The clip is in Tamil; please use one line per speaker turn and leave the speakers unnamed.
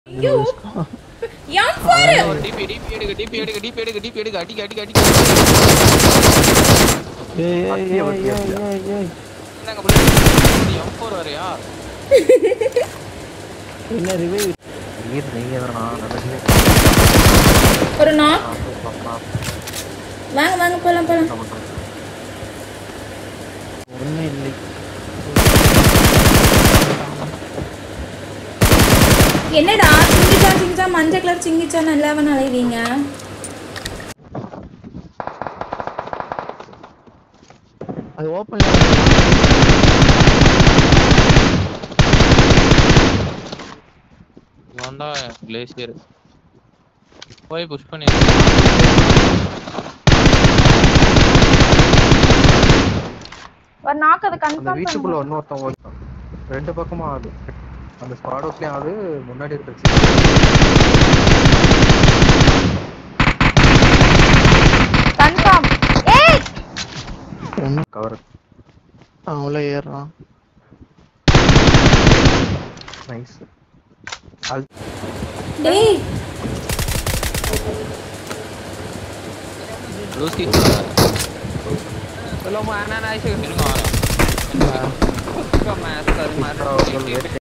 ஐயோ எம் பாரு
டிபி டிபி எடுங்க டிபி எடுங்க டிபி எடுங்க டிபி எடுங்க அடிக்க அடிக்க அடிக்க
ஏய் ஏய் ஏய் ஏய் ஏய் ஏய்
என்னங்க புள்ள எம் ஃபோர் வரையா
என்ன ரிவைவ்
நீர் நீங்க தானா நல்லது
ஒரு நாக் வாங்க வாங்க போலாம் போலாம்
ஒண்ணும் இல்லை
என்னடா சிங்கிச்சா சிங்கிச்சா மஞ்சள் கலர் சிங்கிச்சா நல்லாவன் அலைவீங்க
அது ஓப்பன்
இவன் தான் கிளேசியர் போய் புஷ் பண்ணி
ஒரு நாக் அதை
அந்த
கன்ஃபார்ம்
வீட்டுக்குள்ள
பண்ணுங்க
இன்னொருத்தன் ஓடிட்டான் ரெண்டு பக்கமும் ஆகுது அந்த ஸ்குவாட் ஹவுஸ்லயும் ஆகுது முன்னாடி இருக்கிற
கன்ஃபார்ம் ஏய்
ஒன்றும்
கவர்
அவ்வளோ ஏறுறான்
நைஸ்
டேய்
லூசி Belum mana na siya. Sino nga? Ikaw, master, master.